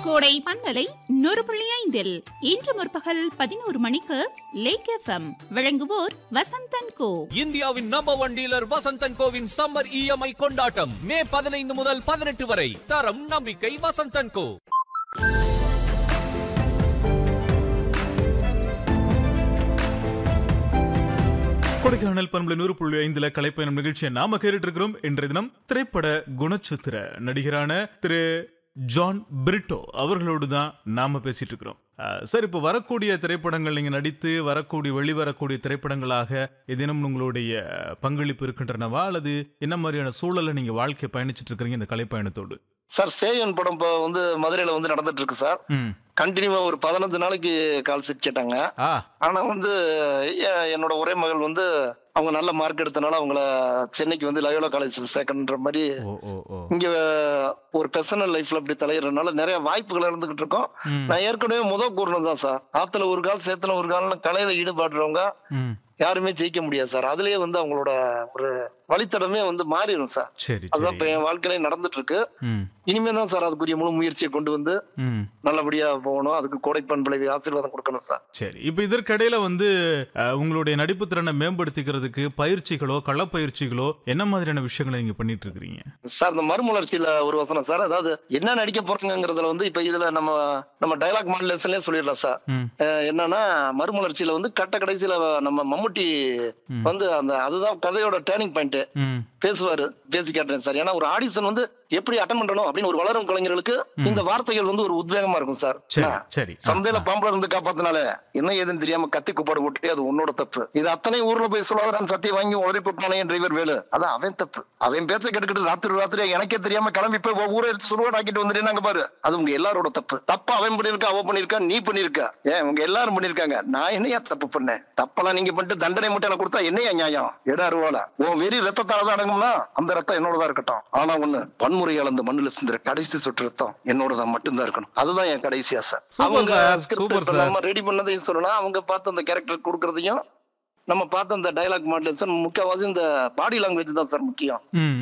கோடை பண்பலை நூறு புள்ளி ஐந்தில் இன்று முற்பகல் பதினோரு மணிக்கு லேக் எஃப்எம் வழங்குவோர் வசந்தன் கோ இந்தியாவின் number one dealer Vasanthan Co summer EMI கொண்டாட்டம் மே பதினைந்து முதல் பதினெட்டு வரை தரம் நம்பிக்கை வசந்தன் கோ கொடைக்கானல் பண்புல நூறு புள்ளி ஐந்துல கலைப்பயணம் நிகழ்ச்சியை நாம கேட்டுட்டு இருக்கிறோம் இன்றைய தினம் திரைப்பட குணச்சித்திர நடிகரான திரு ஜான் பிரிட்டோ அவர்களோடு தான் நாம பேசிட்டு இருக்கிறோம் அஹ், சார் இப்போ வரக்கூடிய திரைப்படங்கள் நீங்க நடித்து வரக்கூடிய வெளிவரக்கூடிய திரைப்படங்களாக ஏதேனும் உங்களுடைய பங்களிப்பு இருக்கின்றனவா அல்லது என்ன மாதிரியான சூழல்ல நீங்க வாழ்க்கை பயணிச்சிட்டு இருக்கிறீங்க இந்த கலைப்பயணத்தோடு சார் சேயன் படம் இப்போ வந்து மதுரையில வந்து நடந்துட்டு இருக்கு சார் ம் கண்டினியூவா ஒரு பதினஞ்சு நாளைக்கு கால் செட் கேட்டாங்க ஆ ஆனா வந்து எ- என்னோட ஒரே மகள் வந்து அவங்க நல்ல மார்க் எடுத்தனால அவங்கள சென்னைக்கு வந்து லயோலா காலேஜ் சேர்க்கணுன்ற மாதிரி ஓ ஓ ஓ இங்க ஒரு பர்சனல் லைஃப்ல அப்படி தலையிறதுனால நிறைய வாய்ப்புகள் இருந்துகிட்டு இருக்கோம் ம், நான் ஏற்கனவே முதல் கூறணும் தான் சார் ஆத்துல ஒரு கால் சேத்துல ஒரு கால்னு கலையில ஈடுபடுறவங்க ம். யாருமே ஜெயிக்க முடியாது சார் அதுலயே வந்து அவங்களோட ஒரு வழித்தடமே வந்து மாறிடும் சார் சரி அதுதான் இப்ப சரி என் வாழ்க்கையில நடந்துட்டு இருக்கு ம் இனிமே தான் சார் அதுக்குரிய முழு முயற்சியை கொண்டு வந்து ம் நல்லபடியா போகணும் அதுக்கு கோடைப்பண் விளைவு ஆசீர்வாதம் கொடுக்கணும் சார் சரி இப்போ இதற்கிடையில வந்து அஹ், உங்களுடைய நடிப்பு திறனை மேம்படுத்திக்கிறதுக்கு பயிற்சிகளோ களப்பயிற்சிகளோ என்ன மாதிரியான விஷயங்களை நீங்க பண்ணிட்டு இருக்கிறீங்க சார் இந்த மறுமலர்ச்சியில ஒரு வசனம் சார் அதாவது என்ன நடிக்க போறோங்கிறதுல வந்து இப்ப இதுல நம்ம நம்ம டைலாக் மாடலேஷன்லயே சொல்லிடலாம் சார் ம் அஹ் என்னன்னா மறுமலர்ச்சியில வந்து கட்ட கடைசியில நம்ம மம்முட்டி ம். வந்து அந்த அதுதான் கதையோட டேர்னிங் பாயிண்ட் ம் பேசுவாரு பேசி காட்டுறேன் சார் ஏன்னா ஒரு ஆடிஷன் வந்து எப்படி அட்டன் பண்ணணும் அப்படின்னு ஒரு வளரும் கலைஞர்களுக்கு இந்த வார்த்தைகள் வந்து ஒரு உத்வேகமா இருக்கும் சார் சரி என்ன? சரி ஆ, சந்தையில ஆ. பாம்பள இருந்து காப்பாத்தினால என்ன ஏதுன்னு தெரியாம கத்தி குப்பாடு போட்டு அது உன்னோட தப்பு இது அத்தனை ஊர்ல போய் சொல்லாதான் சத்தியம் வாங்கி உடனே போட்டானே டிரைவர் வேலு அதான் அவன் தப்பு அவன் பேச்ச கேட்டுக்கிட்டு ராத்திரி ராத்திரி எனக்கே தெரியாம கிளம்பி போய் உன் ஊரை எடுத்து சுருவாட் ஆக்கிட்டு வந்துட்டேனாங்க பாரு அது உங்க எல்லாரோட தப்பு தப்பா அவன் பண்ணிருக்கா அவ பண்ணிருக்கா நீ பண்ணிருக்க ஏன் உங்க எல்லாரும் பண்ணிருக்காங்க நான் என்னையா தப்பு பண்ணேன் தப்பெல்லாம் நீங்க பண்ணிட்டு தண்டனை மட்டும் எனக்கு கொடுத்தா என்னையா நியாயம் எடா அருவால உன் வெறி ரத்தத்தால தான் அடங்கும்னா அந்த ரத்தம் என்னோடதா இருக்கட்டும் ஆனா ஒண்ணு வன்முறையால் அந்த மண்ணுல சிந்துற கடைசி சொட்டு ரத்தம் என்னோடதா மட்டும்தான் இருக்கணும் அதுதான் என் கடைசி ஆசை சூப்பர் அவங்க சார், script சூப்பர் இப்ப சார். நம்ம ரெடி பண்ணதையும் சொல்லலாம் அவங்க பார்த்து அந்த கேரக்டர் கொடுக்கறதையும் நம்ம பார்த்த அந்த டயலாக் மாடலேஷன் முக்கியவாசி இந்த பாடி லாங்குவேஜ் தான் சார் முக்கியம் ம்